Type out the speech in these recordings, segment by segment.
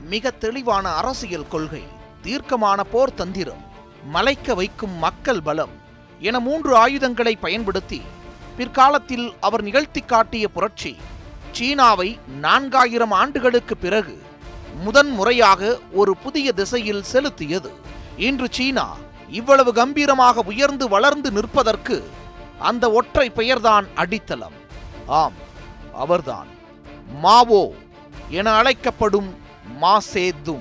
மிக தெளிவான அரசியல் கொள்கை தீர்க்கமான போர் தந்திரம் மலைக்க வைக்கும் மக்கள் பலம் என மூன்று ஆயுதங்களை பயன்படுத்தி பிற்காலத்தில் அவர் நிகழ்த்தி காட்டிய புரட்சி சீனாவை நான்காயிரம் ஆண்டுகளுக்கு பிறகு முதன் முறையாக ஒரு புதிய திசையில் செலுத்தியது இன்று சீனா இவ்வளவு கம்பீரமாக உயர்ந்து வளர்ந்து நிற்பதற்கு அந்த ஒற்றை பெயர்தான் அடித்தளம் ஆம் அவர்தான் மாவோ என அழைக்கப்படும் மா சேதுங்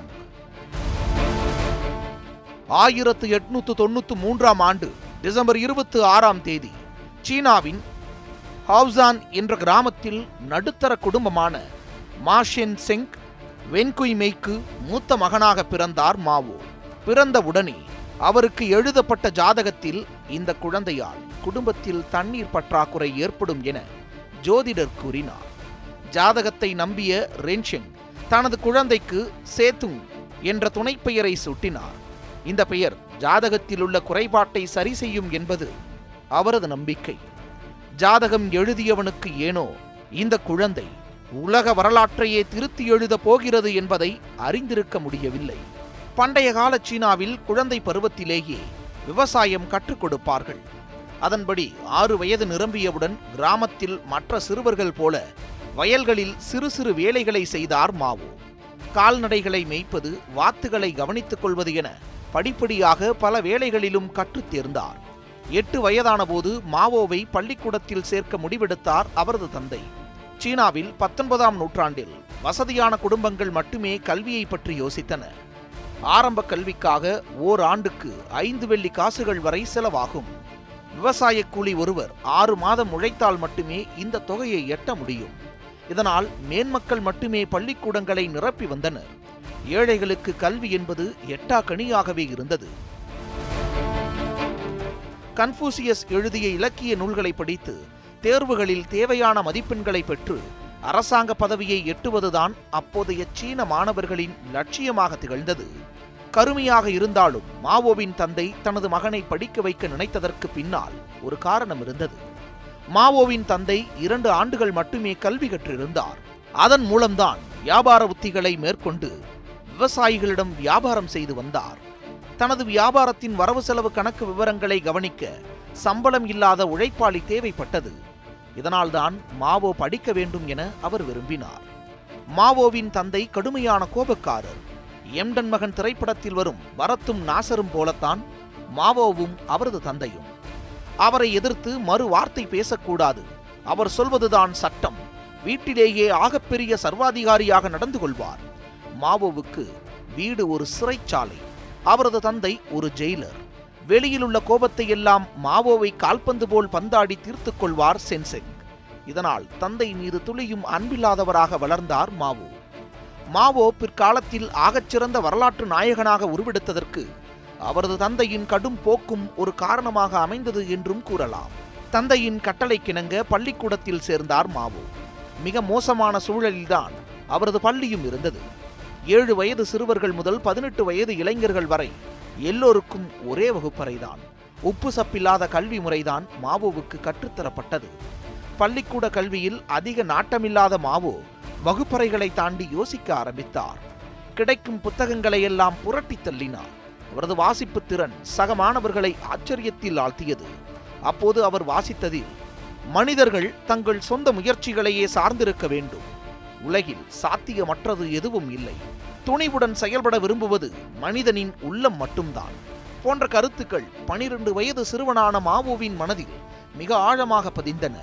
ஆயிரத்து எட்நூத்து தொண்ணூத்து மூன்றாம் ஆண்டு டிசம்பர் இருபத்தி ஆறாம் தேதி சீனாவின் ஹவுசான் என்ற கிராமத்தில் நடுத்தர குடும்பமான மாஷென் செங் வென்குய்மெய்க்கு மூத்த மகனாக பிறந்தார் மாவோ பிறந்தவுடனே அவருக்கு எழுதப்பட்ட ஜாதகத்தில் இந்த குழந்தையால் குடும்பத்தில் தண்ணீர் பற்றாக்குறை ஏற்படும் என ஜோதிடர் கூறினார் ஜாதகத்தை நம்பிய ரென்ஷெங் தனது குழந்தைக்கு சேத்துங் என்ற துணைப்பெயரை சூட்டினார் இந்த பெயர் ஜாதகத்தில் உள்ள குறைபாட்டை சரி செய்யும் என்பது அவரது நம்பிக்கை ஜாதகம் எழுதியவனுக்கு ஏனோ இந்த குழந்தை உலக வரலாற்றையே திருத்தி எழுதப் போகிறது என்பதை அறிந்திருக்க முடியவில்லை பண்டைய கால சீனாவில் குழந்தை பருவத்திலேயே விவசாயம் கற்றுக் கொடுப்பார்கள் அதன்படி ஆறு வயது நிரம்பியவுடன் கிராமத்தில் மற்ற சிறுவர்கள் போல வயல்களில் சிறு சிறு வேலைகளை செய்தார் மாவோ கால்நடைகளை மேய்ப்பது வாத்துகளை கவனித்துக் கொள்வது என படிப்படியாக பல வேலைகளிலும் கற்றுத் தேர்ந்தார் எட்டு வயதான போது மாவோவை பள்ளிக்கூடத்தில் சேர்க்க முடிவெடுத்தார் அவரது தந்தை சீனாவில் பத்தொன்பதாம் நூற்றாண்டில் வசதியான குடும்பங்கள் மட்டுமே கல்வியை பற்றி யோசித்தன ஆரம்ப கல்விக்காக ஓர் ஆண்டுக்கு ஐந்து வெள்ளி காசுகள் வரை செலவாகும் விவசாய கூலி ஒருவர் ஆறு மாதம் உழைத்தால் மட்டுமே இந்த தொகையை எட்ட முடியும் இதனால் மேன்மக்கள் மட்டுமே பள்ளிக்கூடங்களை நிரப்பி வந்தனர் ஏழைகளுக்கு கல்வி என்பது எட்டா கனியாகவே இருந்தது கன்ஃபூசியஸ் எழுதிய இலக்கிய நூல்களை படித்து தேர்வுகளில் தேவையான மதிப்பெண்களை பெற்று அரசாங்க பதவியை எட்டுவதுதான் அப்போதைய சீன மாணவர்களின் லட்சியமாக திகழ்ந்தது கருமையாக இருந்தாலும் மாவோவின் தந்தை தனது மகனை படிக்க வைக்க நினைத்ததற்கு பின்னால் ஒரு காரணம் இருந்தது மாவோவின் தந்தை இரண்டு ஆண்டுகள் மட்டுமே கல்வி கற்றிருந்தார் அதன் மூலம்தான் வியாபார உத்திகளை மேற்கொண்டு விவசாயிகளிடம் வியாபாரம் செய்து வந்தார் தனது வியாபாரத்தின் வரவு செலவு கணக்கு விவரங்களை கவனிக்க சம்பளம் இல்லாத உழைப்பாளி தேவைப்பட்டது இதனால்தான் மாவோ படிக்க வேண்டும் என அவர் விரும்பினார் மாவோவின் தந்தை கடுமையான கோபக்காரர் எம்டன் மகன் திரைப்படத்தில் வரும் பரத்தும் நாசரும் போலத்தான் மாவோவும் அவரது தந்தையும் அவரை எதிர்த்து மறு வார்த்தை பேசக்கூடாது அவர் சொல்வதுதான் சட்டம் வீட்டிலேயே ஆகப்பெரிய சர்வாதிகாரியாக நடந்து கொள்வார் மாவோவுக்கு வீடு ஒரு சிறைச்சாலை அவரது தந்தை ஒரு ஜெயிலர் வெளியிலுள்ள கோபத்தை எல்லாம் மாவோவை கால்பந்து போல் பந்தாடி தீர்த்துக் கொள்வார் சென்செங் இதனால் தந்தை மீது துளியும் அன்பில்லாதவராக வளர்ந்தார் மாவோ மாவோ பிற்காலத்தில் ஆகச்சிறந்த வரலாற்று நாயகனாக உருவெடுத்ததற்கு அவரது தந்தையின் கடும் போக்கும் ஒரு காரணமாக அமைந்தது என்றும் கூறலாம் தந்தையின் கட்டளைக்கிணங்க பள்ளிக்கூடத்தில் சேர்ந்தார் மாவோ மிக மோசமான சூழலில்தான் அவரது பள்ளியும் இருந்தது ஏழு வயது சிறுவர்கள் முதல் பதினெட்டு வயது இளைஞர்கள் வரை எல்லோருக்கும் ஒரே வகுப்பறைதான் உப்பு சப்பில்லாத கல்வி முறைதான் மாவோவுக்கு கற்றுத்தரப்பட்டது பள்ளிக்கூட கல்வியில் அதிக நாட்டமில்லாத மாவோ வகுப்பறைகளை தாண்டி யோசிக்க ஆரம்பித்தார் கிடைக்கும் புத்தகங்களை எல்லாம் புரட்டி தள்ளினார் அவரது வாசிப்பு திறன் சக மாணவர்களை ஆச்சரியத்தில் ஆழ்த்தியது அப்போது அவர் வாசித்ததில் மனிதர்கள் தங்கள் சொந்த முயற்சிகளையே சார்ந்திருக்க வேண்டும் உலகில் சாத்தியமற்றது எதுவும் இல்லை துணிவுடன் செயல்பட விரும்புவது மனிதனின் உள்ளம் மட்டும்தான் போன்ற கருத்துக்கள் பனிரெண்டு வயது சிறுவனான மாவோவின் மனதில் மிக ஆழமாக பதிந்தன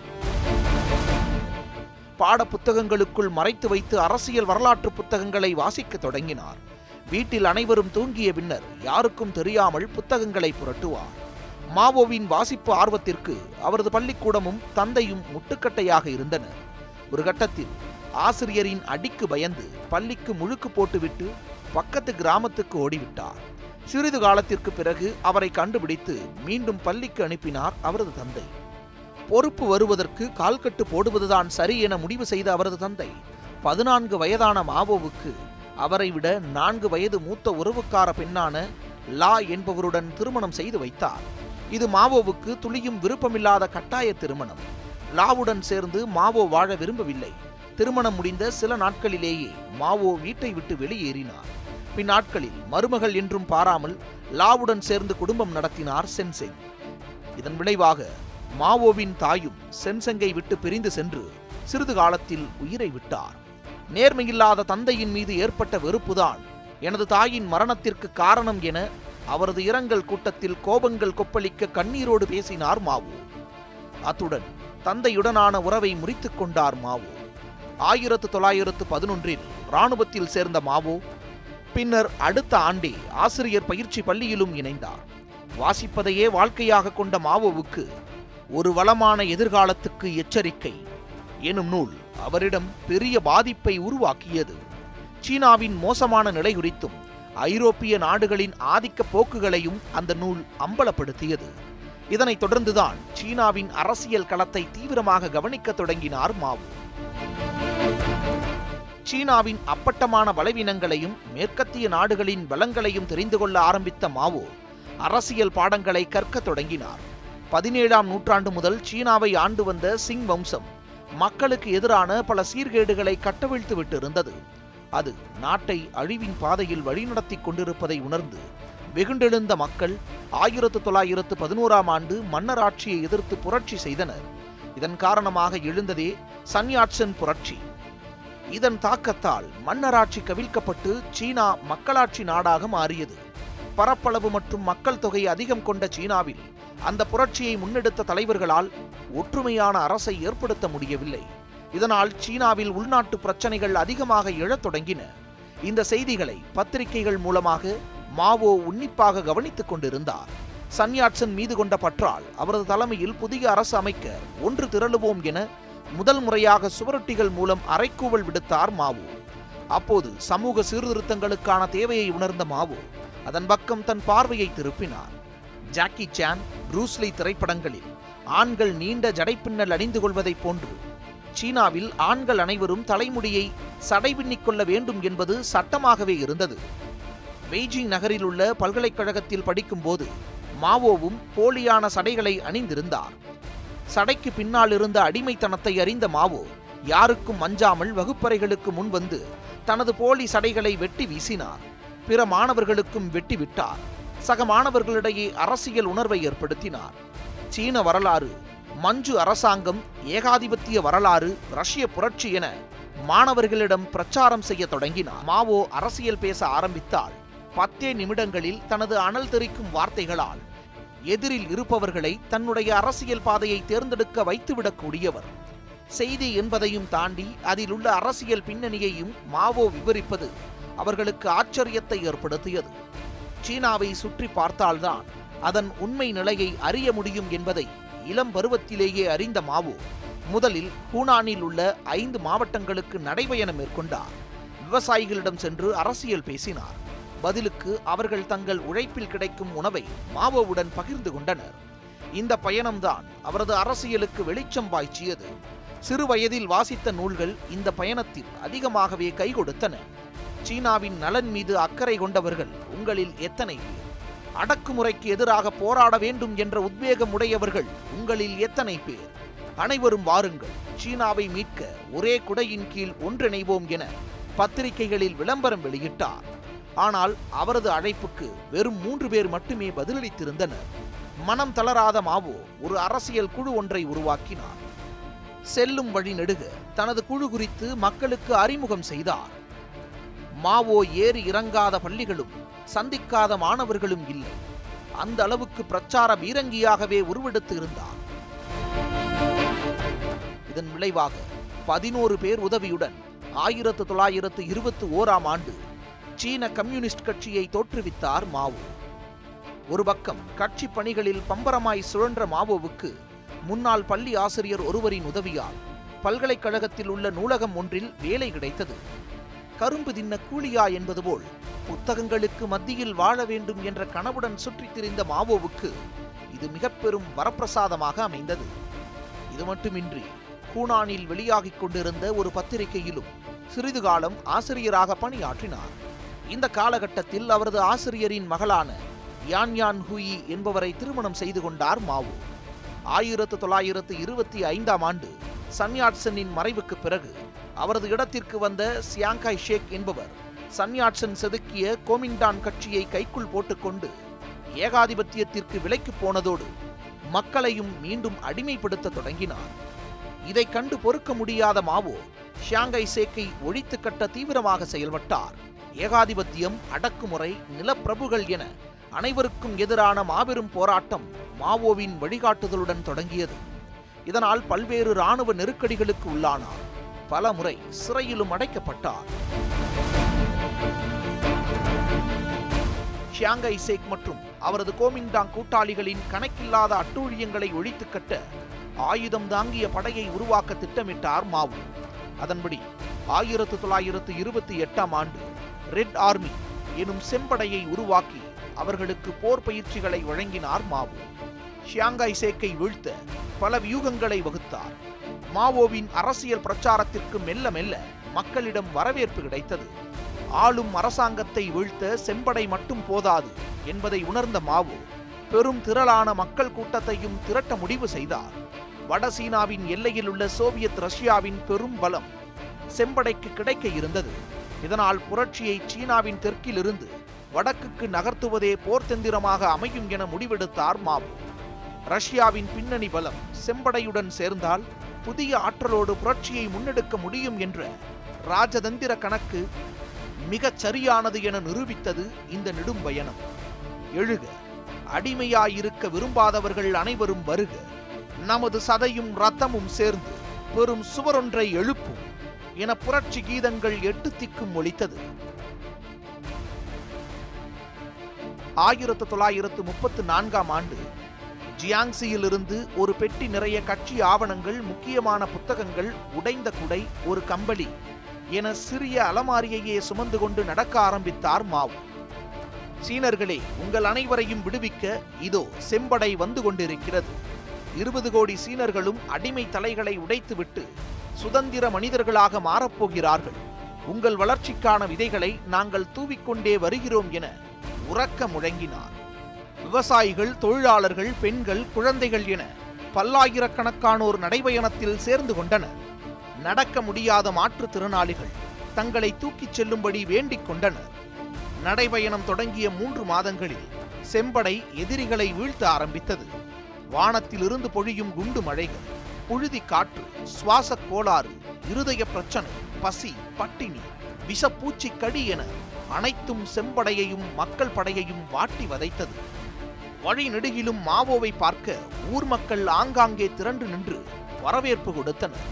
பாட புத்தகங்களுக்குள் மறைத்து வைத்து அரசியல் வரலாற்று புத்தகங்களை வாசிக்க தொடங்கினார் வீட்டில் அனைவரும் தூங்கிய பின்னர் யாருக்கும் தெரியாமல் புத்தகங்களை புரட்டுவார் மாவோவின் வாசிப்பு ஆர்வத்திற்கு அவரது பள்ளிக்கூடமும் தந்தையும் முட்டுக்கட்டையாக இருந்தனர் ஒரு கட்டத்தில் ஆசிரியரின் அடிக்கு பயந்து பள்ளிக்கு முழுக்கு போட்டுவிட்டு பக்கத்து கிராமத்துக்கு ஓடிவிட்டார் சிறிது காலத்திற்கு பிறகு அவரை கண்டுபிடித்து மீண்டும் பள்ளிக்கு அனுப்பினார் அவரது தந்தை பொறுப்பு வருவதற்கு கால்கட்டு போடுவதுதான் சரி என முடிவு செய்த அவரது தந்தை பதினான்கு வயதான மாவோவுக்கு அவரை விட நான்கு வயது மூத்த உறவுக்கார பெண்ணான லா என்பவருடன் திருமணம் செய்து வைத்தார் இது மாவோவுக்கு துளியும் விருப்பமில்லாத கட்டாய திருமணம் லாவுடன் சேர்ந்து மாவோ வாழ விரும்பவில்லை திருமணம் முடிந்த சில நாட்களிலேயே மாவோ வீட்டை விட்டு வெளியேறினார் பின்னாட்களில் மருமகள் என்றும் பாராமல் லாவுடன் சேர்ந்து குடும்பம் நடத்தினார் சென்செங் இதன் விளைவாக மாவோவின் தாயும் சென்செங்கை விட்டு பிரிந்து சென்று சிறிது காலத்தில் உயிரை விட்டார் நேர்மையில்லாத தந்தையின் மீது ஏற்பட்ட வெறுப்புதான் எனது தாயின் மரணத்திற்கு காரணம் என அவரது இரங்கல் கூட்டத்தில் கோபங்கள் கொப்பளிக்க கண்ணீரோடு பேசினார் மாவோ அத்துடன் தந்தையுடனான உறவை முறித்துக் கொண்டார் மாவோ ஆயிரத்து தொள்ளாயிரத்து பதினொன்றில் இராணுவத்தில் சேர்ந்த மாவோ பின்னர் அடுத்த ஆண்டே ஆசிரியர் பயிற்சி பள்ளியிலும் இணைந்தார் வாசிப்பதையே வாழ்க்கையாக கொண்ட மாவோவுக்கு ஒரு வளமான எதிர்காலத்துக்கு எச்சரிக்கை எனும் நூல் அவரிடம் பெரிய பாதிப்பை உருவாக்கியது சீனாவின் மோசமான நிலை குறித்தும் ஐரோப்பிய நாடுகளின் ஆதிக்க போக்குகளையும் அந்த நூல் அம்பலப்படுத்தியது இதனைத் தொடர்ந்துதான் சீனாவின் அரசியல் களத்தை தீவிரமாக கவனிக்கத் தொடங்கினார் மாவோ சீனாவின் அப்பட்டமான பலவீனங்களையும் மேற்கத்திய நாடுகளின் பலங்களையும் தெரிந்து கொள்ள ஆரம்பித்த மாவோ அரசியல் பாடங்களை கற்கத் தொடங்கினார் பதினேழாம் நூற்றாண்டு முதல் சீனாவை ஆண்டு வந்த சிங் வம்சம் மக்களுக்கு எதிரான பல சீர்கேடுகளை கட்டவிழ்த்து விட்டிருந்தது அது நாட்டை அழிவின் பாதையில் வழிநடத்தி கொண்டிருப்பதை உணர்ந்து வெகுண்டெழுந்த மக்கள் ஆயிரத்து தொள்ளாயிரத்து பதினோராம் ஆண்டு மன்னராட்சியை எதிர்த்து புரட்சி செய்தனர் இதன் காரணமாக எழுந்ததே சன்யாட்சன் புரட்சி இதன் தாக்கத்தால் மன்னராட்சி கவிழ்க்கப்பட்டு சீனா மக்களாட்சி நாடாக மாறியது பரப்பளவு மற்றும் மக்கள் தொகை அதிகம் கொண்ட சீனாவில் அந்த புரட்சியை முன்னெடுத்த தலைவர்களால் ஒற்றுமையான அரசை ஏற்படுத்த முடியவில்லை இதனால் சீனாவில் உள்நாட்டு பிரச்சனைகள் அதிகமாக எழத் தொடங்கின இந்த செய்திகளை பத்திரிகைகள் மூலமாக மாவோ உன்னிப்பாக கவனித்துக் கொண்டிருந்தார் சன்யாட்சன் மீது கொண்ட பற்றால் அவரது தலைமையில் புதிய அரசு அமைக்க ஒன்று திரளுவோம் என முதல் முறையாக சுவரொட்டிகள் மூலம் அறைக்கூவல் விடுத்தார் மாவோ அப்போது சமூக சீர்திருத்தங்களுக்கான தேவையை உணர்ந்த மாவோ அதன் பக்கம் தன் பார்வையை திருப்பினார் ஜாக்கி சான் ப்ரூஸ்லி திரைப்படங்களில் ஆண்கள் நீண்ட ஜடைப்பின்னல் அணிந்து கொள்வதைப் போன்று சீனாவில் ஆண்கள் அனைவரும் தலைமுடியை சடைபின்னிக் கொள்ள வேண்டும் என்பது சட்டமாகவே இருந்தது பெய்ஜிங் நகரில் உள்ள பல்கலைக்கழகத்தில் படிக்கும்போது மாவோவும் போலியான சடைகளை அணிந்திருந்தார் சடைக்கு பின்னால் இருந்த அடிமைத்தனத்தை அறிந்த மாவோ யாருக்கும் அஞ்சாமல் வகுப்பறைகளுக்கு முன் வந்து தனது போலி சடைகளை வெட்டி வீசினார் பிற மாணவர்களுக்கும் வெட்டி விட்டார் சக மாணவர்களிடையே அரசியல் உணர்வை ஏற்படுத்தினார் சீன வரலாறு மஞ்சு அரசாங்கம் ஏகாதிபத்திய வரலாறு ரஷ்ய புரட்சி என மாணவர்களிடம் பிரச்சாரம் செய்ய தொடங்கினார் மாவோ அரசியல் பேச ஆரம்பித்தால் பத்தே நிமிடங்களில் தனது அனல் தெறிக்கும் வார்த்தைகளால் எதிரில் இருப்பவர்களை தன்னுடைய அரசியல் பாதையை தேர்ந்தெடுக்க வைத்துவிடக்கூடியவர் செய்தி என்பதையும் தாண்டி அதில் உள்ள அரசியல் பின்னணியையும் மாவோ விவரிப்பது அவர்களுக்கு ஆச்சரியத்தை ஏற்படுத்தியது சீனாவை சுற்றி பார்த்தால்தான் அதன் உண்மை நிலையை அறிய முடியும் என்பதை இளம் பருவத்திலேயே அறிந்த மாவோ முதலில் ஹூனானில் உள்ள ஐந்து மாவட்டங்களுக்கு நடைபயணம் மேற்கொண்டார் விவசாயிகளிடம் சென்று அரசியல் பேசினார் பதிலுக்கு அவர்கள் தங்கள் உழைப்பில் கிடைக்கும் உணவை மாவோவுடன் பகிர்ந்து கொண்டனர் இந்த பயணம்தான் அவரது அரசியலுக்கு வெளிச்சம் பாய்ச்சியது சிறு வயதில் வாசித்த நூல்கள் இந்த பயணத்தில் அதிகமாகவே கை கொடுத்தன சீனாவின் நலன் மீது அக்கறை கொண்டவர்கள் உங்களில் எத்தனை பேர் அடக்குமுறைக்கு எதிராக போராட வேண்டும் என்ற உத்வேகம் உடையவர்கள் உங்களில் எத்தனை பேர் அனைவரும் வாருங்கள் சீனாவை மீட்க ஒரே குடையின் கீழ் ஒன்றிணைவோம் என பத்திரிகைகளில் விளம்பரம் வெளியிட்டார் ஆனால் அவரது அழைப்புக்கு வெறும் மூன்று பேர் மட்டுமே பதிலளித்திருந்தனர் மனம் தளராத மாவோ ஒரு அரசியல் குழு ஒன்றை உருவாக்கினார் செல்லும் வழி நெடுக தனது குழு குறித்து மக்களுக்கு அறிமுகம் செய்தார் மாவோ ஏறி இறங்காத பள்ளிகளும் சந்திக்காத மாணவர்களும் இல்லை அந்த அளவுக்கு பிரச்சார பீரங்கியாகவே உருவெடுத்து இருந்தார் இதன் விளைவாக பதினோரு பேர் உதவியுடன் ஆயிரத்து தொள்ளாயிரத்து இருபத்தி ஓராம் ஆண்டு சீன கம்யூனிஸ்ட் கட்சியை தோற்றுவித்தார் மாவோ ஒரு பக்கம் கட்சி பணிகளில் பம்பரமாய் சுழன்ற மாவோவுக்கு முன்னாள் பள்ளி ஆசிரியர் ஒருவரின் உதவியால் பல்கலைக்கழகத்தில் உள்ள நூலகம் ஒன்றில் வேலை கிடைத்தது கரும்பு தின்ன கூலியா என்பது போல் புத்தகங்களுக்கு மத்தியில் வாழ வேண்டும் என்ற கனவுடன் சுற்றித் திரிந்த மாவோவுக்கு இது மிக பெரும் வரப்பிரசாதமாக அமைந்தது இது மட்டுமின்றி ஹூனானில் வெளியாகிக் கொண்டிருந்த ஒரு பத்திரிகையிலும் சிறிது காலம் ஆசிரியராக பணியாற்றினார் இந்த காலகட்டத்தில் அவரது ஆசிரியரின் மகளான யான் யான் ஹுயி என்பவரை திருமணம் செய்து கொண்டார் மாவோ ஆயிரத்து தொள்ளாயிரத்து இருபத்தி ஐந்தாம் ஆண்டு சன்யாட்சனின் மறைவுக்கு பிறகு அவரது இடத்திற்கு வந்த சியாங்காய் ஷேக் என்பவர் சன்யாட்சன் செதுக்கிய கோமிண்டான் கட்சியை கைக்குள் போட்டுக்கொண்டு ஏகாதிபத்தியத்திற்கு விலைக்கு போனதோடு மக்களையும் மீண்டும் அடிமைப்படுத்த தொடங்கினார் இதை கண்டு பொறுக்க முடியாத மாவோ ஷியாங்கை சேக்கை ஒழித்து கட்ட தீவிரமாக செயல்பட்டார் ஏகாதிபத்தியம் அடக்குமுறை நிலப்பிரபுகள் என அனைவருக்கும் எதிரான மாபெரும் போராட்டம் மாவோவின் வழிகாட்டுதலுடன் தொடங்கியது இதனால் பல்வேறு இராணுவ நெருக்கடிகளுக்கு உள்ளானார் பல முறை சிறையிலும் அடைக்கப்பட்டார் ஷியாங்கை சேக் மற்றும் அவரது கோமிண்டாங் கூட்டாளிகளின் கணக்கில்லாத அட்டூழியங்களை ஒழித்து கட்ட ஆயுதம் தாங்கிய படையை உருவாக்க திட்டமிட்டார் மாவு அதன்படி ஆயிரத்து தொள்ளாயிரத்து இருபத்தி எட்டாம் ஆண்டு ரெட் ஆர்மி எனும் செம்படையை உருவாக்கி அவர்களுக்கு போர் பயிற்சிகளை வழங்கினார் மாவு ஷியாங்காய் சேக்கை வீழ்த்த பல வியூகங்களை வகுத்தார் மாவோவின் அரசியல் பிரச்சாரத்திற்கு மெல்ல மெல்ல மக்களிடம் வரவேற்பு கிடைத்தது ஆளும் அரசாங்கத்தை வீழ்த்த செம்படை மட்டும் போதாது என்பதை உணர்ந்த மாவோ பெரும் திரளான மக்கள் கூட்டத்தையும் திரட்ட முடிவு செய்தார் வட சீனாவின் எல்லையில் உள்ள சோவியத் ரஷ்யாவின் பெரும் பலம் செம்படைக்கு கிடைக்க இருந்தது இதனால் புரட்சியை சீனாவின் தெற்கிலிருந்து வடக்குக்கு நகர்த்துவதே போர்த்தந்திரமாக அமையும் என முடிவெடுத்தார் மாவோ ரஷ்யாவின் பின்னணி பலம் செம்படையுடன் சேர்ந்தால் புதிய ஆற்றலோடு புரட்சியை முன்னெடுக்க முடியும் என்ற ராஜதந்திர கணக்கு மிகச் சரியானது என நிரூபித்தது இந்த நெடும் பயணம் எழுக அடிமையாயிருக்க விரும்பாதவர்கள் அனைவரும் வருக நமது சதையும் ரத்தமும் சேர்ந்து பெரும் சுவரொன்றை எழுப்பும் என புரட்சி கீதங்கள் எட்டு திக்கும் ஒலித்தது ஆயிரத்து தொள்ளாயிரத்து முப்பத்து நான்காம் ஆண்டு ஜியாங்சியிலிருந்து ஒரு பெட்டி நிறைய கட்சி ஆவணங்கள் முக்கியமான புத்தகங்கள் உடைந்த குடை ஒரு கம்பளி என சிறிய அலமாரியையே சுமந்து கொண்டு நடக்க ஆரம்பித்தார் மாவு சீனர்களே உங்கள் அனைவரையும் விடுவிக்க இதோ செம்படை வந்து கொண்டிருக்கிறது இருபது கோடி சீனர்களும் அடிமை தலைகளை உடைத்துவிட்டு சுதந்திர மனிதர்களாக மாறப்போகிறார்கள் உங்கள் வளர்ச்சிக்கான விதைகளை நாங்கள் தூவிக்கொண்டே வருகிறோம் என உறக்க முழங்கினார் விவசாயிகள் தொழிலாளர்கள் பெண்கள் குழந்தைகள் என பல்லாயிரக்கணக்கானோர் நடைபயணத்தில் சேர்ந்து கொண்டனர் நடக்க முடியாத மாற்றுத்திறனாளிகள் தங்களை தூக்கிச் செல்லும்படி வேண்டிக் கொண்டனர் நடைபயணம் தொடங்கிய மூன்று மாதங்களில் செம்படை எதிரிகளை வீழ்த்த ஆரம்பித்தது வானத்திலிருந்து பொழியும் குண்டு மழைகள் புழுதி காற்று சுவாச கோளாறு இருதய பிரச்சனை பசி பட்டினி விஷப்பூச்சி கடி என அனைத்தும் செம்படையையும் மக்கள் படையையும் வாட்டி வதைத்தது வழி நெடுகிலும் மாவோவை பார்க்க ஊர் மக்கள் ஆங்காங்கே திரண்டு நின்று வரவேற்பு கொடுத்தனர்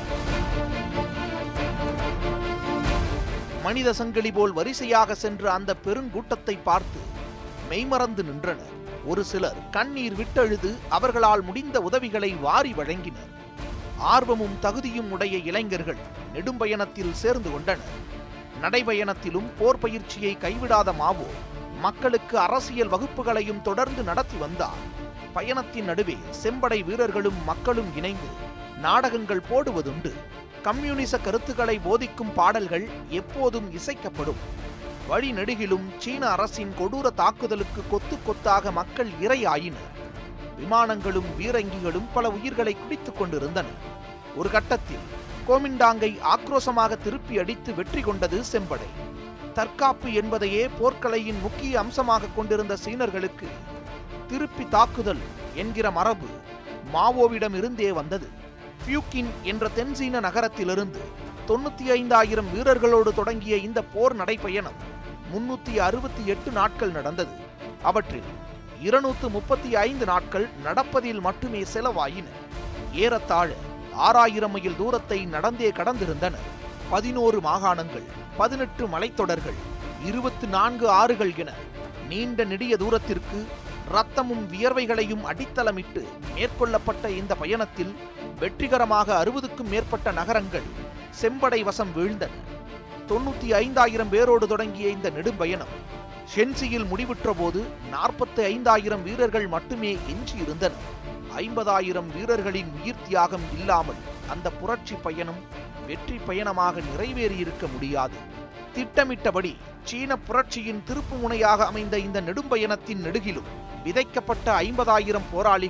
மனித சங்கிலி போல் வரிசையாக சென்ற அந்த பெருங்கூட்டத்தை பார்த்து மெய்மறந்து நின்றனர் ஒரு சிலர் கண்ணீர் விட்டெழுது அவர்களால் முடிந்த உதவிகளை வாரி வழங்கினர் ஆர்வமும் தகுதியும் உடைய இளைஞர்கள் நெடும்பயணத்தில் சேர்ந்து கொண்டனர் நடைபயணத்திலும் போர் பயிற்சியை கைவிடாத மாவோ மக்களுக்கு அரசியல் வகுப்புகளையும் தொடர்ந்து நடத்தி வந்தார் பயணத்தின் நடுவே செம்படை வீரர்களும் மக்களும் இணைந்து நாடகங்கள் போடுவதுண்டு கம்யூனிச கருத்துக்களை போதிக்கும் பாடல்கள் எப்போதும் இசைக்கப்படும் வழி நெடுகிலும் சீன அரசின் கொடூர தாக்குதலுக்கு கொத்து கொத்தாக மக்கள் இரையாயினர் விமானங்களும் பீரங்கிகளும் பல உயிர்களை குடித்துக் கொண்டிருந்தன ஒரு கட்டத்தில் கோமிண்டாங்கை ஆக்ரோசமாக திருப்பி அடித்து வெற்றி கொண்டது செம்படை தற்காப்பு என்பதையே போர்க்கலையின் முக்கிய அம்சமாக கொண்டிருந்த சீனர்களுக்கு திருப்பி தாக்குதல் என்கிற மரபு மாவோவிடம் இருந்தே வந்தது பியூக்கின் என்ற தென்சீன நகரத்திலிருந்து தொண்ணூத்தி ஐந்தாயிரம் வீரர்களோடு தொடங்கிய இந்த போர் நடைப்பயணம் முன்னூத்தி அறுபத்தி எட்டு நாட்கள் நடந்தது அவற்றில் இருநூத்து முப்பத்தி ஐந்து நாட்கள் நடப்பதில் மட்டுமே செலவாயின ஏறத்தாழ ஆறாயிரம் மைல் தூரத்தை நடந்தே கடந்திருந்தனர் பதினோரு மாகாணங்கள் பதினெட்டு மலைத்தொடர்கள் இருபத்து நான்கு ஆறுகள் என நீண்ட நெடிய தூரத்திற்கு ரத்தமும் வியர்வைகளையும் அடித்தளமிட்டு மேற்கொள்ளப்பட்ட இந்த பயணத்தில் வெற்றிகரமாக அறுபதுக்கும் மேற்பட்ட நகரங்கள் செம்படை வசம் வீழ்ந்தன தொண்ணூத்தி ஐந்தாயிரம் பேரோடு தொடங்கிய இந்த நெடும்பயணம் ஷென்சியில் முடிவுற்ற போது நாற்பத்தி ஐந்தாயிரம் வீரர்கள் மட்டுமே எஞ்சியிருந்தனர் ஐம்பதாயிரம் வீரர்களின் உயிர் தியாகம் இல்லாமல் அந்த புரட்சி பயணம் வெற்றி பயணமாக நிறைவேறியிருக்க முடியாது திட்டமிட்டபடி சீன புரட்சியின் திருப்பு முனையாக அமைந்த இந்த நெடும்பயணத்தின் நெடுகிலும் விதைக்கப்பட்ட ஐம்பதாயிரம் போராளிகள்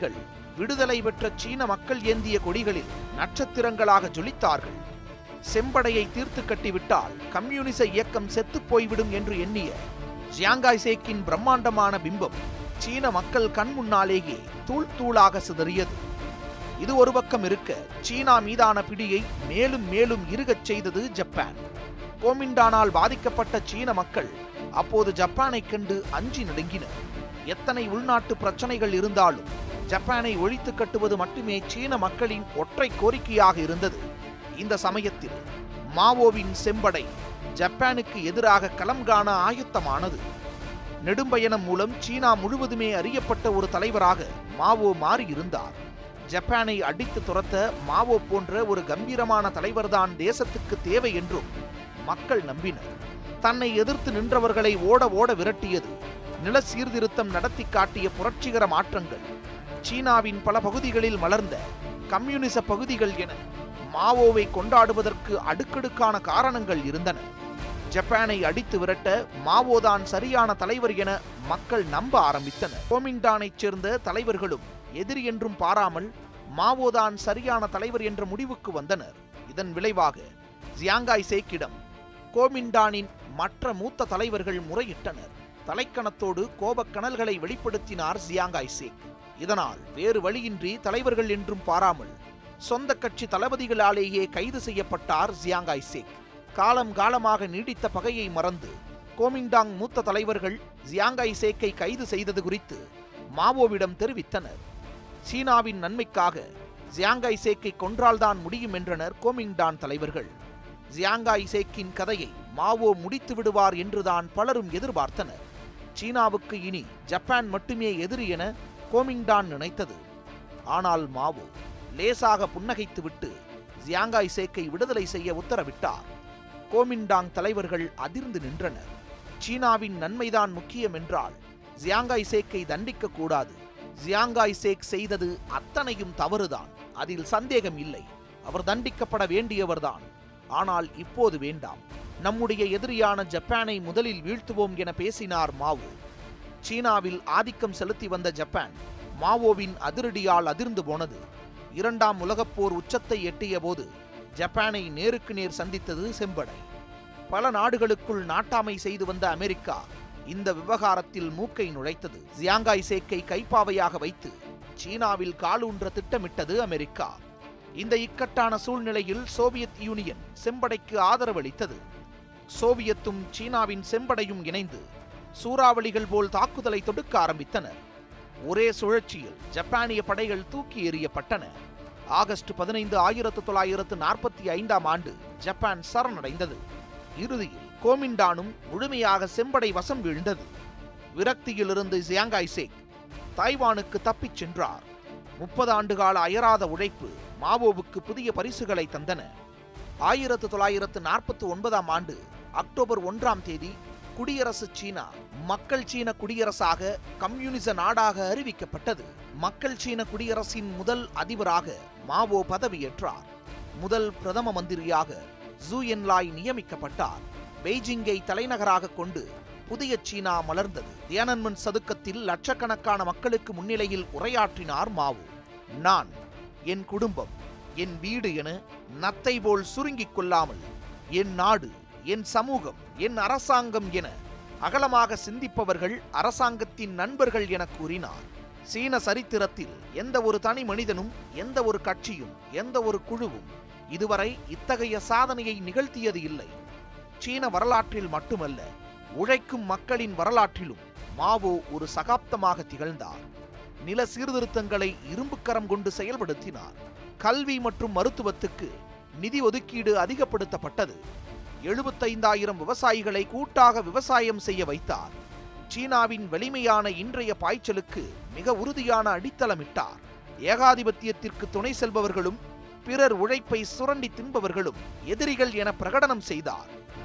விடுதலை பெற்ற சீன மக்கள் ஏந்திய கொடிகளில் நட்சத்திரங்களாக ஜொலித்தார்கள் செம்படையை தீர்த்து கட்டிவிட்டால் கம்யூனிச இயக்கம் செத்துப் போய்விடும் என்று எண்ணிய ஜியாங்காய் சேக்கின் பிரம்மாண்டமான பிம்பம் சீன மக்கள் கண் முன்னாலேயே தூள் தூளாக சிதறியது இது ஒரு பக்கம் இருக்க சீனா மீதான பிடியை மேலும் மேலும் இறுகச் செய்தது ஜப்பான் கோமிண்டானால் பாதிக்கப்பட்ட சீன மக்கள் அப்போது ஜப்பானைக் கண்டு அஞ்சி நடுங்கினர் எத்தனை உள்நாட்டு பிரச்சனைகள் இருந்தாலும் ஜப்பானை ஒழித்து கட்டுவது மட்டுமே சீன மக்களின் ஒற்றை கோரிக்கையாக இருந்தது இந்த சமயத்தில் மாவோவின் செம்படை ஜப்பானுக்கு எதிராக களம் காண ஆயத்தமானது நெடும்பயணம் மூலம் சீனா முழுவதுமே அறியப்பட்ட ஒரு தலைவராக மாவோ மாறியிருந்தார் ஜப்பானை அடித்து துரத்த மாவோ போன்ற ஒரு கம்பீரமான தலைவர்தான் தேசத்துக்கு தேவை என்றும் மக்கள் நம்பினர் தன்னை எதிர்த்து நின்றவர்களை ஓட ஓட விரட்டியது நில சீர்திருத்தம் நடத்தி காட்டிய புரட்சிகர மாற்றங்கள் சீனாவின் பல பகுதிகளில் மலர்ந்த கம்யூனிச பகுதிகள் என மாவோவை கொண்டாடுவதற்கு அடுக்கடுக்கான காரணங்கள் இருந்தன ஜப்பானை அடித்து விரட்ட மாவோதான் சரியான தலைவர் என மக்கள் நம்ப ஆரம்பித்தனர் கோமிங்டானைச் சேர்ந்த தலைவர்களும் எதிரி என்றும் பாராமல் மாவோதான் சரியான தலைவர் என்ற முடிவுக்கு வந்தனர் இதன் விளைவாக ஜியாங்காய் சேக்கிடம் கோமிண்டானின் மற்ற மூத்த தலைவர்கள் முறையிட்டனர் தலைக்கணத்தோடு கோபக்கனல்களை வெளிப்படுத்தினார் ஜியாங்காய் சேக் இதனால் வேறு வழியின்றி தலைவர்கள் என்றும் பாராமல் சொந்த கட்சி தளபதிகளாலேயே கைது செய்யப்பட்டார் ஜியாங்காய் சேக் காலம் காலமாக நீடித்த பகையை மறந்து கோமிங்டாங் மூத்த தலைவர்கள் ஜியாங்காய் சேக்கை கைது செய்தது குறித்து மாவோவிடம் தெரிவித்தனர் சீனாவின் நன்மைக்காக ஜியாங்காய் சேக்கை கொன்றால்தான் முடியும் என்றனர் கோமிங்டான் தலைவர்கள் ஜியாங்காய் சேக்கின் கதையை மாவோ முடித்து விடுவார் என்றுதான் பலரும் எதிர்பார்த்தனர் சீனாவுக்கு இனி ஜப்பான் மட்டுமே எதிரி என கோமிங்டான் நினைத்தது ஆனால் மாவோ லேசாக புன்னகைத்துவிட்டு ஜியாங்காய் சேக்கை விடுதலை செய்ய உத்தரவிட்டார் கோமிண்டாங் தலைவர்கள் அதிர்ந்து நின்றனர் சீனாவின் நன்மைதான் முக்கியம் என்றால் ஜியாங்காய் சேக்கை தண்டிக்க கூடாது ஜியாங்காய் சேக் செய்தது அத்தனையும் தவறுதான் அதில் சந்தேகம் இல்லை அவர் தண்டிக்கப்பட வேண்டியவர்தான் ஆனால் இப்போது வேண்டாம் நம்முடைய எதிரியான ஜப்பானை முதலில் வீழ்த்துவோம் என பேசினார் மாவோ சீனாவில் ஆதிக்கம் செலுத்தி வந்த ஜப்பான் மாவோவின் அதிரடியால் அதிர்ந்து போனது இரண்டாம் உலகப் போர் உச்சத்தை எட்டிய போது ஜப்பானை நேருக்கு நேர் சந்தித்தது செம்படை பல நாடுகளுக்குள் நாட்டாமை செய்து வந்த அமெரிக்கா இந்த விவகாரத்தில் மூக்கை நுழைத்தது ஜியாங்காய் சேக்கை கைப்பாவையாக வைத்து சீனாவில் காலூன்ற திட்டமிட்டது அமெரிக்கா இந்த இக்கட்டான சூழ்நிலையில் சோவியத் யூனியன் செம்படைக்கு ஆதரவளித்தது சோவியத்தும் சீனாவின் செம்படையும் இணைந்து சூறாவளிகள் போல் தாக்குதலை தொடுக்க ஆரம்பித்தனர் ஒரே சுழற்சியில் ஜப்பானிய படைகள் தூக்கி எறியப்பட்டன ஆகஸ்ட் பதினைந்து ஆயிரத்து தொள்ளாயிரத்து நாற்பத்தி ஐந்தாம் ஆண்டு ஜப்பான் சரணடைந்தது இறுதியில் கோமிண்டானும் முழுமையாக செம்படை வசம் வீழ்ந்தது விரக்தியிலிருந்து ஜியாங்காய் சேக் தாய்வானுக்கு தப்பிச் சென்றார் முப்பது ஆண்டுகால அயராத உழைப்பு மாவோவுக்கு புதிய பரிசுகளை தந்தன ஆயிரத்து தொள்ளாயிரத்து நாற்பத்தி ஒன்பதாம் ஆண்டு அக்டோபர் ஒன்றாம் தேதி குடியரசு சீனா மக்கள் சீன குடியரசாக கம்யூனிச நாடாக அறிவிக்கப்பட்டது மக்கள் சீன குடியரசின் முதல் அதிபராக மாவோ பதவியேற்றார் முதல் பிரதம மந்திரியாக ஜூ என்லாய் நியமிக்கப்பட்டார் பெய்ஜிங்கை தலைநகராக கொண்டு புதிய சீனா மலர்ந்தது தியானன்மன் சதுக்கத்தில் லட்சக்கணக்கான மக்களுக்கு முன்னிலையில் உரையாற்றினார் மாவோ நான் என் குடும்பம் என் வீடு என நத்தை போல் சுருங்கிக் கொள்ளாமல் என் நாடு என் சமூகம் என் அரசாங்கம் என அகலமாக சிந்திப்பவர்கள் அரசாங்கத்தின் நண்பர்கள் என கூறினார் சீன சரித்திரத்தில் எந்த ஒரு தனி மனிதனும் எந்த ஒரு கட்சியும் எந்த ஒரு குழுவும் இதுவரை இத்தகைய சாதனையை நிகழ்த்தியது இல்லை சீன வரலாற்றில் மட்டுமல்ல உழைக்கும் மக்களின் வரலாற்றிலும் மாவோ ஒரு சகாப்தமாக திகழ்ந்தார் நில சீர்திருத்தங்களை இரும்புக்கரம் கொண்டு செயல்படுத்தினார் கல்வி மற்றும் மருத்துவத்துக்கு நிதி ஒதுக்கீடு அதிகப்படுத்தப்பட்டது எழுபத்தைந்தாயிரம் விவசாயிகளை கூட்டாக விவசாயம் செய்ய வைத்தார் சீனாவின் வலிமையான இன்றைய பாய்ச்சலுக்கு மிக உறுதியான அடித்தளமிட்டார் ஏகாதிபத்தியத்திற்கு துணை செல்பவர்களும் பிறர் உழைப்பை சுரண்டி தின்பவர்களும் எதிரிகள் என பிரகடனம் செய்தார்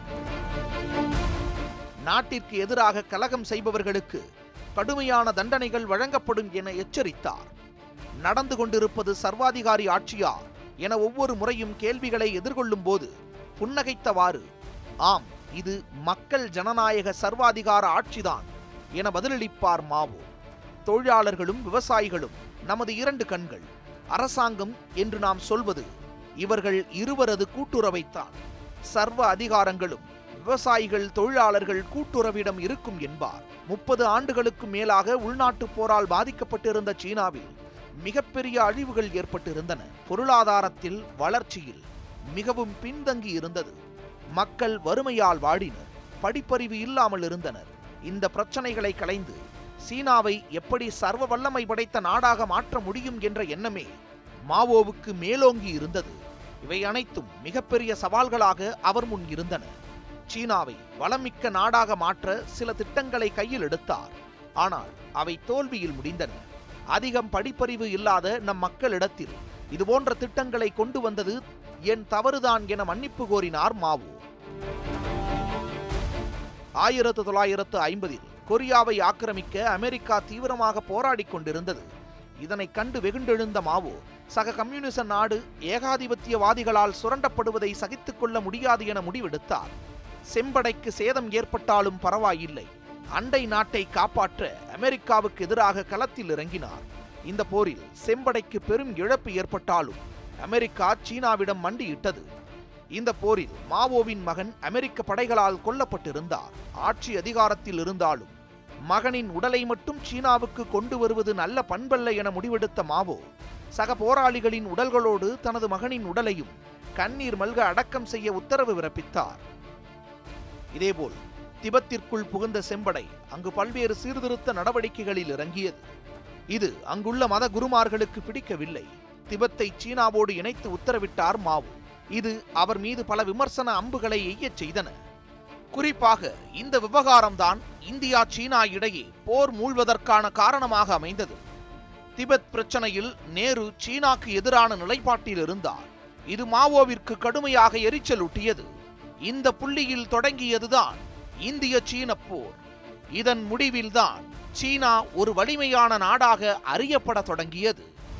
நாட்டிற்கு எதிராக கலகம் செய்பவர்களுக்கு கடுமையான தண்டனைகள் வழங்கப்படும் என எச்சரித்தார் நடந்து கொண்டிருப்பது சர்வாதிகாரி ஆட்சியா என ஒவ்வொரு முறையும் கேள்விகளை எதிர்கொள்ளும் போது புன்னகைத்தவாறு ஆம் இது மக்கள் ஜனநாயக சர்வாதிகார ஆட்சிதான் என பதிலளிப்பார் மாவோ தொழிலாளர்களும் விவசாயிகளும் நமது இரண்டு கண்கள் அரசாங்கம் என்று நாம் சொல்வது இவர்கள் இருவரது கூட்டுறவைத்தான் சர்வ அதிகாரங்களும் விவசாயிகள் தொழிலாளர்கள் கூட்டுறவிடம் இருக்கும் என்பார் முப்பது ஆண்டுகளுக்கு மேலாக உள்நாட்டுப் போரால் பாதிக்கப்பட்டிருந்த சீனாவில் மிகப்பெரிய அழிவுகள் ஏற்பட்டிருந்தன பொருளாதாரத்தில் வளர்ச்சியில் மிகவும் பின்தங்கி இருந்தது மக்கள் வறுமையால் வாடினர் படிப்பறிவு இல்லாமல் இருந்தனர் இந்த பிரச்சனைகளை களைந்து சீனாவை எப்படி சர்வ வல்லமை படைத்த நாடாக மாற்ற முடியும் என்ற எண்ணமே மாவோவுக்கு மேலோங்கி இருந்தது இவை அனைத்தும் மிகப்பெரிய சவால்களாக அவர் முன் இருந்தன சீனாவை வளமிக்க நாடாக மாற்ற சில திட்டங்களை கையில் எடுத்தார் ஆனால் அவை தோல்வியில் முடிந்தன அதிகம் படிப்பறிவு இல்லாத நம் மக்களிடத்தில் இதுபோன்ற திட்டங்களை கொண்டு வந்தது என் தவறுதான் என மன்னிப்பு கோரினார் மாவோ ஆயிரத்து தொள்ளாயிரத்து ஐம்பதில் கொரியாவை ஆக்கிரமிக்க அமெரிக்கா தீவிரமாக போராடிக் கொண்டிருந்தது இதனை கண்டு வெகுண்டெழுந்த மாவோ சக கம்யூனிச நாடு ஏகாதிபத்தியவாதிகளால் சுரண்டப்படுவதை சகித்துக் கொள்ள முடியாது என முடிவெடுத்தார் செம்படைக்கு சேதம் ஏற்பட்டாலும் பரவாயில்லை அண்டை நாட்டை காப்பாற்ற அமெரிக்காவுக்கு எதிராக களத்தில் இறங்கினார் இந்த போரில் செம்படைக்கு பெரும் இழப்பு ஏற்பட்டாலும் அமெரிக்கா சீனாவிடம் மண்டியிட்டது இந்த போரில் மாவோவின் மகன் அமெரிக்க படைகளால் கொல்லப்பட்டிருந்தார் ஆட்சி அதிகாரத்தில் இருந்தாலும் மகனின் உடலை மட்டும் சீனாவுக்கு கொண்டு வருவது நல்ல பண்பல்ல என முடிவெடுத்த மாவோ சக போராளிகளின் உடல்களோடு தனது மகனின் உடலையும் கண்ணீர் மல்க அடக்கம் செய்ய உத்தரவு பிறப்பித்தார் இதேபோல் திபெத்திற்குள் புகுந்த செம்படை அங்கு பல்வேறு சீர்திருத்த நடவடிக்கைகளில் இறங்கியது இது அங்குள்ள மத குருமார்களுக்கு பிடிக்கவில்லை திபெத்தை சீனாவோடு இணைத்து உத்தரவிட்டார் மாவோ இது அவர் மீது பல விமர்சன அம்புகளை எய்யச் செய்தன குறிப்பாக இந்த விவகாரம்தான் இந்தியா சீனா இடையே போர் மூழ்வதற்கான காரணமாக அமைந்தது திபெத் பிரச்சனையில் நேரு சீனாக்கு எதிரான நிலைப்பாட்டில் இருந்தார் இது மாவோவிற்கு கடுமையாக எரிச்சலூட்டியது இந்த புள்ளியில் தொடங்கியதுதான் இந்திய சீன போர் இதன் முடிவில்தான் சீனா ஒரு வலிமையான நாடாக அறியப்பட தொடங்கியது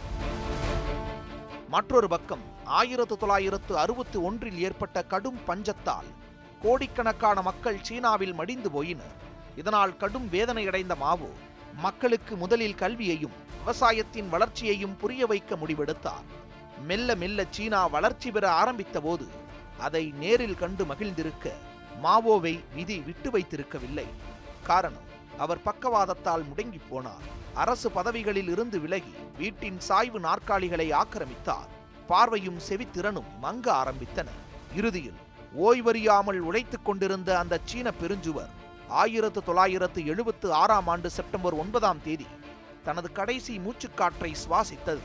மற்றொரு பக்கம் ஆயிரத்து தொள்ளாயிரத்து அறுபத்தி ஒன்றில் ஏற்பட்ட கடும் பஞ்சத்தால் கோடிக்கணக்கான மக்கள் சீனாவில் மடிந்து போயினர் இதனால் கடும் வேதனையடைந்த மாவோ மக்களுக்கு முதலில் கல்வியையும் விவசாயத்தின் வளர்ச்சியையும் புரிய வைக்க முடிவெடுத்தார் மெல்ல மெல்ல சீனா வளர்ச்சி பெற ஆரம்பித்த போது அதை நேரில் கண்டு மகிழ்ந்திருக்க மாவோவை விதி விட்டு வைத்திருக்கவில்லை காரணம் அவர் பக்கவாதத்தால் முடங்கி போனார் அரசு பதவிகளில் இருந்து விலகி வீட்டின் சாய்வு நாற்காலிகளை ஆக்கிரமித்தார் பார்வையும் செவித்திறனும் மங்க ஆரம்பித்தன இறுதியில் ஓய்வறியாமல் உழைத்துக் கொண்டிருந்த அந்த சீன பெருஞ்சுவர் ஆயிரத்து தொள்ளாயிரத்து எழுபத்து ஆறாம் ஆண்டு செப்டம்பர் ஒன்பதாம் தேதி தனது கடைசி மூச்சுக்காற்றை சுவாசித்தது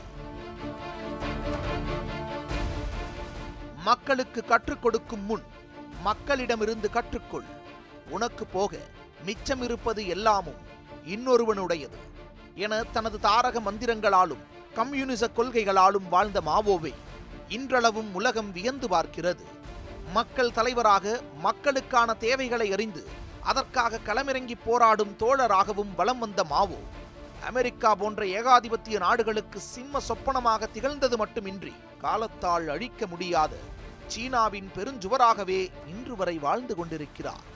மக்களுக்கு கற்றுக் கொடுக்கும் முன் மக்களிடமிருந்து கற்றுக்கொள் உனக்கு போக மிச்சமிருப்பது எல்லாமும் இன்னொருவனுடையது என தனது தாரக மந்திரங்களாலும் கம்யூனிச கொள்கைகளாலும் வாழ்ந்த மாவோவை இன்றளவும் உலகம் வியந்து பார்க்கிறது மக்கள் தலைவராக மக்களுக்கான தேவைகளை அறிந்து அதற்காக களமிறங்கி போராடும் தோழராகவும் வலம் வந்த மாவோ அமெரிக்கா போன்ற ஏகாதிபத்திய நாடுகளுக்கு சிம்ம சொப்பனமாக திகழ்ந்தது மட்டுமின்றி காலத்தால் அழிக்க முடியாத சீனாவின் பெருஞ்சுவராகவே இன்று வரை வாழ்ந்து கொண்டிருக்கிறார்